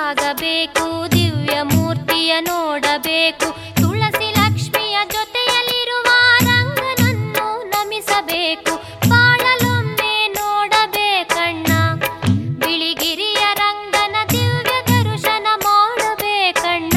ಸಾಗಬೇಕು ದಿವ್ಯ ಮೂರ್ತಿಯ ನೋಡಬೇಕು ತುಳಸಿ ಲಕ್ಷ್ಮಿಯ ಜೊತೆಯಲ್ಲಿರುವ ರಂಗನನ್ನು ನಮಿಸಬೇಕು ಬಾಳಲೊಮ್ಮೆ ನೋಡಬೇಕಣ್ಣ ಬಿಳಿಗಿರಿಯ ರಂಗನ ದಿವ್ಯ ದರ್ಶನ ಮಾಡಬೇಕಣ್ಣ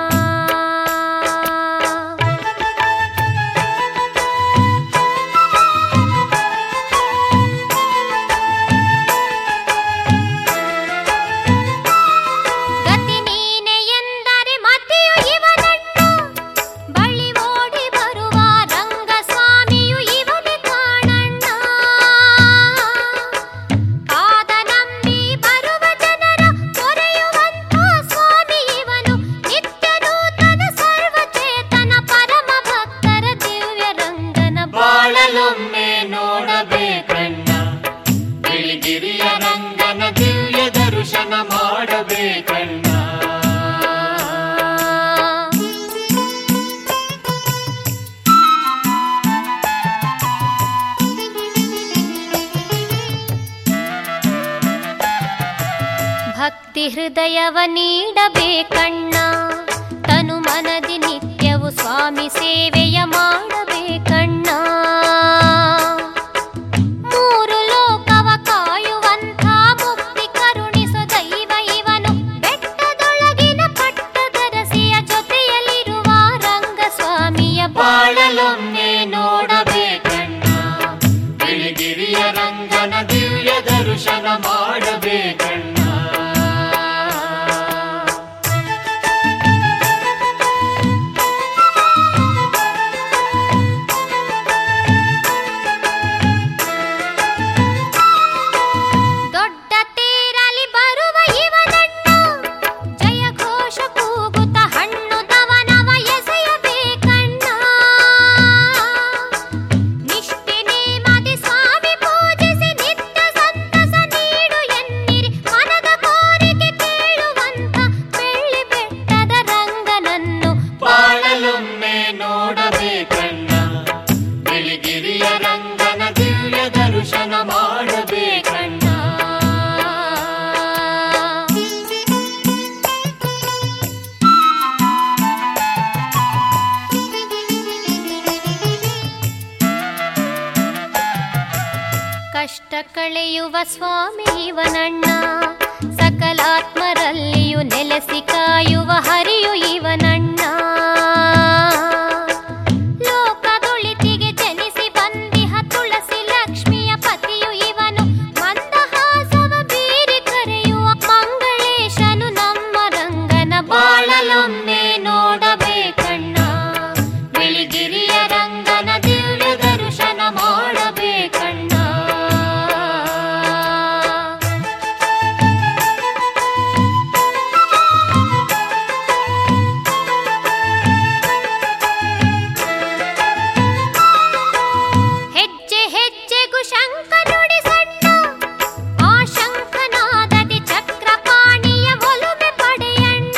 ಗತಿ ನೀನೆ ಎಂದರೆ ಮತಿಯು ಇವನಣ್ಣ ಬಳಿ ಓಡಿ ಬರುವ ರಂಗಸ್ವಾಮಿಯು ಇವನೇ ಕಾಣಣ್ಣ ಪಾದ ನಂಬಿ ಬರುವ ಜನರ ತೊರೆಯುವಂತ ಸ್ವಾಮಿ ಇವನು ನಿತ್ಯ ನೂತನ ಸರ್ವಚೇತನ ಪರಮ ಭಕ್ತರ ದಿವ್ಯ ರಂಗನ ಬಾಳಲೊಮ್ಮೆ ನೋಡಬೇಕಣ್ಣ ಬಿಳಿಗಿರಿಯ ರಂಗನ ದಿವ್ಯ ದರ್ಶನ ಮಾಡಬೇಕಣ್ಣ ಭಕ್ತಿ ಹೃದಯವ ನೀಡಬೇಕಣ್ಣ ತನು ಮನದಿ ನಿತ್ಯವು ಸ್ವಾಮಿ ಸೇವೆಯ ಮಾಡಬೇಕಣ್ಣ ಮೂರು ಲೋಕವ ಕಾಯುವಂಥ ಮುಕ್ತಿ ಕರುಣಿಸೋ ದೈವ ಇವನು ಬೆಟ್ಟದೊಳಗಿನ ಪಟ್ಟದರಸಿಯ ಜೊತೆಯಲ್ಲಿರುವ ರಂಗಸ್ವಾಮಿಯ ಬಾಳಲೊಮ್ಮೆ ನೋಡಬೇಕಣ್ಣ ಬಿಳಿಗಿರಿಯ ರಂಗನ ದಿವ್ಯ ದರ್ಶನ ಮಾಡಬೇಕಣ್ಣ ದೊಡ್ಡ ತೇರಲಿ ಬರುವ ಇವನಣ್ಣ ಜಯ ಘೋಷ ಕೂಗುತ್ತ ಹಣ್ಣು ದವನವ ಎಸೆಯಬೇಕಣ್ಣ ನಿಷ್ಠೆ ನೇಮದಿ ಸ್ವಾಮಿ ಪೂಜಿಸಿ ನಿತ್ಯ ಸಂತಸ ನೀಡು ಎನ್ನಿರಿ ಮನದ ಕೋರಿಕೆ ಕೇಳುವಂತ ಬೆಳ್ಳಿ ಬೆಟ್ಟದ ರಂಗನನ್ನು ಬಾಳಲೊಮ್ಮೆ ನೋಡಬೇಕಣ್ಣ ಬಿಳಿಗಿರಿಯ ರಂಗನ ದಿವ್ಯ ದರ್ಶನ ಮಾಡಬೇಕಣ್ಣ ಕಷ್ಟ ಕಳೆಯುವ ಸ್ವಾಮಿ ಇವನಣ್ಣ ಸಕಲಾತ್ಮರಲ್ಲಿಯೂ ನೆಲೆಸಿ ಕಾಯುವ ಹರಿಯು ಇವನಣ್ಣ ಲೋಕದೊಳಿತಿಗೆ ಜನಿಸಿ ಬಂದಿಹ ತುಳಸಿ ಲಕ್ಷ್ಮಿಯ ಪತಿಯು ಇವನು ಮಂದಹಾಸವ ಬೀರಿ ಕರೆಯುವ ಮಂಗಳೇಶನು ನಮ್ಮ ರಂಗನ ಬಾಳಲೊಮ್ಮೆ ನೋಡಬೇಕಣ್ಣ ಬಿಳಿಗಿರಿಯ ರಂಗನ ದಿವ್ಯ ದರ್ಶನ ಮಾಡಬೇಕಣ್ಣ ಹೆಜ್ಜೆ ಹೆಜ್ಜೆಗೂ ಶಂಖ ನುಡಿ ಸಣ್ಣ ಆ ಶಂಖನಾದದಿ ಚಕ್ರಪಾಣಿಯ ಒಲುಮೆ ಪಡೆಯಣ್ಣ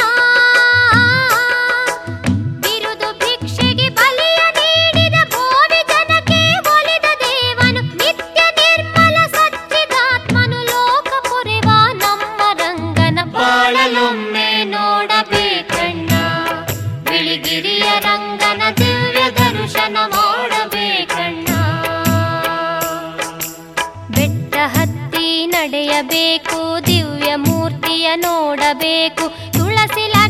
ಬಿರುದು ಭಿಕ್ಷೆಗೆ ಬಲಿಯ ನೀಡಿದ ಭೋವಿ ಜನಕ್ಕೆ ಒಲಿದ ದೇವನು ನಿತ್ಯ ನಿರ್ಮಲ ಸಚ್ಚಿದಾತ್ಮನು ಲೋಕ ಪೊರೆವ ನಮ್ಮ ರಂಗನ ಬಾಳಲೊಮ್ಮೆ ನೋಡಬೇಕಣ್ಣ ಬಿಳಿಗಿರಿಯ ರಂಗನ ದಿವ್ಯ ದರ್ಶನ ಮಾಡಬೇಕಣ್ಣ ಬೆಟ್ಟ ಹತ್ತಿ ನಡೆಯಬೇಕು ದಿವ್ಯ ಮೂರ್ತಿಯ ನೋಡಬೇಕು ತುಳಸಿ